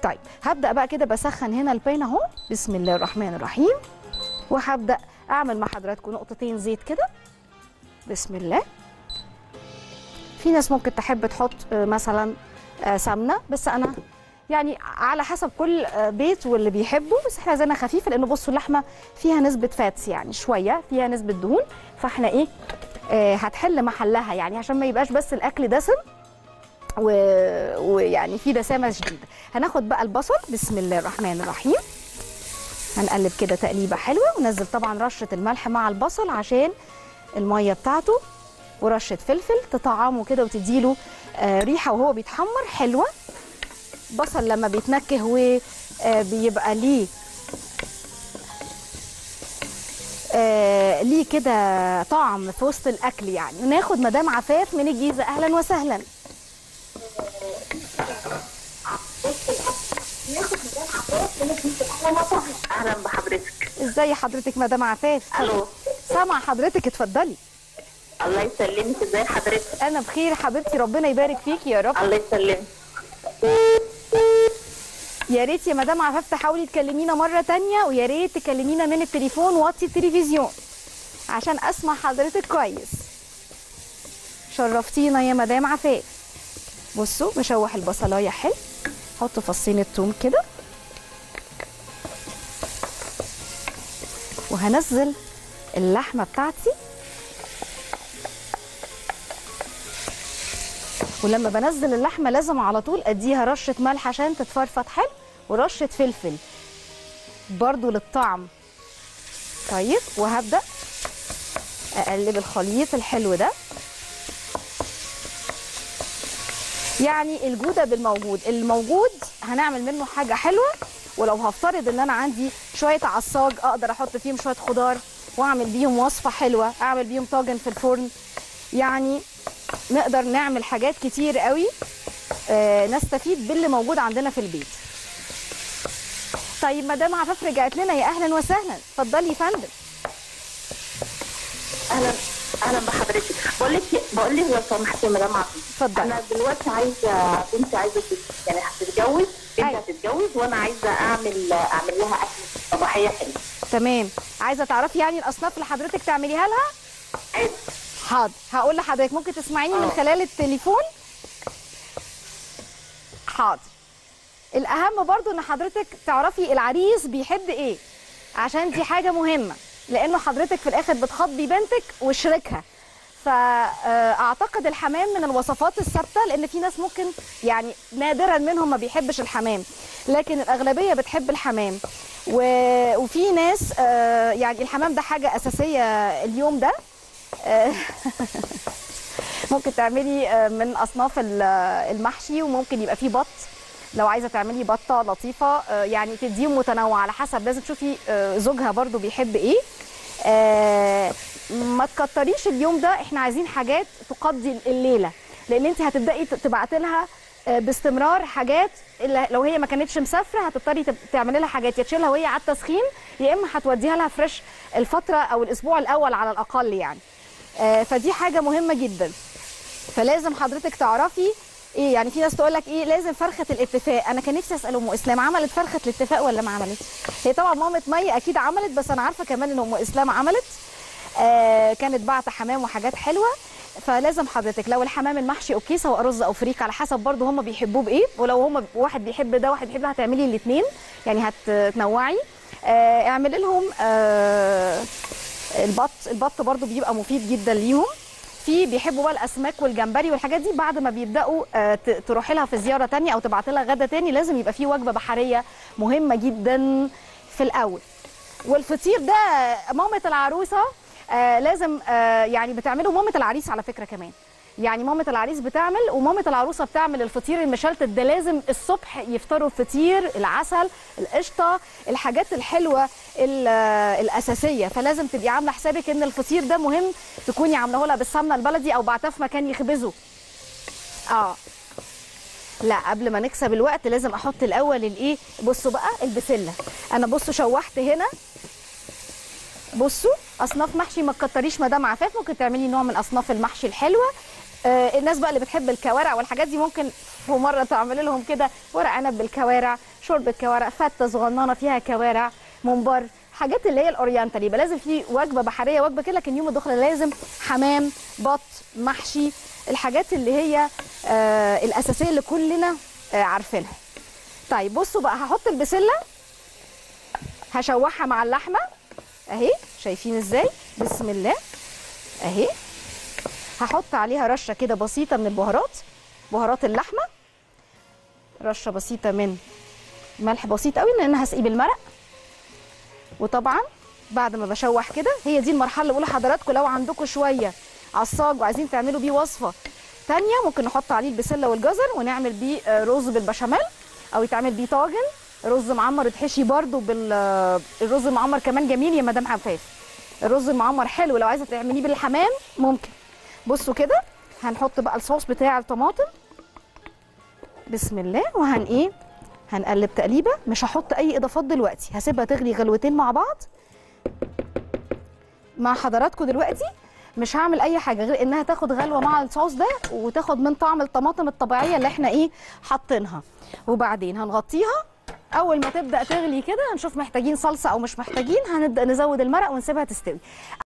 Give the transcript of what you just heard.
طيب هبدا بقى كده بسخن هنا البان اهو بسم الله الرحمن الرحيم وهبدا اعمل مع حضراتكم نقطتين زيت كده بسم الله في ناس ممكن تحب تحط آه، مثلا آه، سمنه بس انا يعني على حسب كل آه، بيت واللي بيحبه بس احنا عايزينها خفيفه لان بصوا اللحمه فيها نسبه فاتس يعني شويه فيها نسبه دهون فاحنا ايه آه، هتحل محلها يعني عشان ما يبقاش بس الاكل دسم و- ويعني في دسامه شديده هناخد بقى البصل بسم الله الرحمن الرحيم هنقلب كده تقليبه حلوه وننزل طبعا رشه الملح مع البصل عشان الميه بتاعته ورشه فلفل تطعمه كده وتديله آه، ريحه وهو بيتحمر حلوه بصل لما بيتنكه وبيبقى ليه آه، ليه كده طعم في وسط الاكل يعني وناخد مدام عفاف من الجيزه اهلا وسهلا اهلا بحضرتك ازاي حضرتك مدام عفاف الو سامع حضرتك اتفضلي الله يسلمك ازاي حضرتك انا بخير حبيبتي ربنا يبارك فيكي يا رب الله يسلمك يا ريت يا مدام عفاف تحاولي تكلمينا مره تانية ويا ريت تكلمينا من التليفون وطي التلفزيون عشان اسمع حضرتك كويس شرفتينا يا مدام عفاف بصوا بشوح البصلايه حلو حط فصين الثوم كده وهنزل اللحمه بتاعتي ولما بنزل اللحمه لازم على طول اديها رشه ملح عشان تتفرفط حلو ورشه فلفل برضو للطعم طيب وهبدا اقلب الخليط الحلو ده يعني الجوده بالموجود الموجود هنعمل منه حاجه حلوه ولو هفترض ان انا عندي شويه عصاج اقدر احط فيهم شويه خضار واعمل بيهم وصفه حلوه اعمل بيهم طاجن في الفرن يعني نقدر نعمل حاجات كتير قوي آه، نستفيد باللي موجود عندنا في البيت طيب مدام عفاف رجعت لنا يا اهلا وسهلا اتفضلي يا فندم اهلا اهلا بحضرتك بقول لك بقول لك لو سمحتي يا مدام عبد اتفضلي انا دلوقتي عايزه بنتي عايزه تت- يعني هتتجوز بنتي أيوة. هتتجوز وانا عايزه اعمل اعمل لها اكل صباحيه حلوه تمام عايزه تعرفي يعني الاصناف اللي حضرتك تعمليها لها عايز حاضر هقول لحضرتك ممكن تسمعيني من آه. خلال التليفون حاضر الاهم برضو ان حضرتك تعرفي العريس بيحب ايه عشان دي حاجه مهمه لانه حضرتك في الاخر بتخاطبي بنتك وشريكها فاعتقد الحمام من الوصفات الثابته لان في ناس ممكن يعني نادرا منهم ما بيحبش الحمام لكن الاغلبيه بتحب الحمام و... وفي ناس آه، يعني الحمام ده حاجه اساسيه اليوم ده آه، ممكن تعملي آه، من اصناف ال- آه، المحشي وممكن يبقى فيه بط لو عايزه تعملي بطه لطيفه آه، يعني تديهم متنوع على حسب لازم تشوفي آه، زوجها برضو بيحب ايه آه، ما تكتريش اليوم ده احنا عايزين حاجات تقضي الليله لان انت هتبداي تبعتي لها آه، باستمرار حاجات اللي لو هي ما كانتش مسافره هتضطري تب- تعملي لها حاجات يا تشيلها وهي على التسخين يا اما هتوديها لها فريش الفتره او الاسبوع الاول على الاقل يعني آه، فدي حاجه مهمه جدا فلازم حضرتك تعرفي ايه يعني في ناس تقول لك ايه لازم فرخه الاتفاق انا كان نفسي اسال ام اسلام عملت فرخه الاتفاق ولا ما عملتش هي طبعا مامه مي اكيد عملت بس انا عارفه كمان ان ام اسلام عملت آه كانت بعت حمام وحاجات حلوه فلازم حضرتك لو الحمام المحشي اوكي سواء رز او فريك على حسب برضه هم بيحبوه بايه ولو هم واحد بيحب ده واحد بيحب ده هتعملي الاثنين يعني هتنوعي آه اعملي لهم آه البط البط برضو بيبقى مفيد جدا ليهم في بيحبوا بقى الاسماك والجمبري والحاجات دي بعد ما بيبداوا آه، ت- تروحي لها في زياره تانية او تبعتي لها غدا تاني لازم يبقى في وجبه بحريه مهمه جدا في الاول والفطير ده مامه العروسه آه لازم آه يعني بتعمله مامه العريس على فكره كمان يعني مامة العريس بتعمل ومامة العروسة بتعمل الفطير المشلتت ده لازم الصبح يفطروا الفطير العسل القشطة الحاجات الحلوة ال- الأساسية فلازم تبقي عاملة حسابك إن الفطير ده مهم تكوني عاملاه لها بالسمنة البلدي أو بعتها في مكان يخبزه اه لا قبل ما نكسب الوقت لازم احط الاول الايه بصوا بقى البسله انا بصوا شوحت هنا بصوا اصناف محشي ما تكتريش مدام عفاف ممكن تعملي نوع من اصناف المحشي الحلوه آه الناس بقى اللي بتحب الكوارع والحاجات دي ممكن في مره تعملي لهم كده ورق عنب بالكوارع شوربه كوارع فته صغننه فيها كوارع ممبار حاجات اللي هي الاورينتال يبقى لازم في وجبه بحريه وجبه كده لكن يوم الدخله لازم حمام بط محشي الحاجات اللي هي آه الاساسيه اللي كلنا آه عارفينها طيب بصوا بقى هحط البسله هشوحها مع اللحمه اهي شايفين ازاي بسم الله اهي هحط عليها رشه كده بسيطه من البهارات بهارات اللحمه رشه بسيطه من ملح بسيط قوي لان هسقيه بالمرق وطبعا بعد ما بشوح كده هي دي المرحله اللي بقول لحضراتكم لو عندكم شويه عصاج وعايزين تعملوا بيه وصفه تانية ممكن نحط عليه البسله والجزر ونعمل بيه آه، رز بالبشاميل او يتعمل بيه طاجن رز معمر يتحشي برده بال آه، الرز المعمر كمان جميل يا مدام عفاف الرز المعمر حلو لو عايزه تعمليه بالحمام ممكن بصوا كده هنحط بقى الصوص بتاع الطماطم بسم الله وهن ايه هنقلب تقليبه مش هحط اي اضافات دلوقتي هسيبها تغلي غلوتين مع بعض مع حضراتكم دلوقتي مش هعمل اي حاجه غير انها تاخد غلوه مع الصوص ده وتاخد من طعم الطماطم الطبيعيه اللي احنا ايه حاطينها وبعدين هنغطيها اول ما تبدا تغلي كده هنشوف محتاجين صلصه او مش محتاجين هنبدا نزود المرق ونسيبها تستوي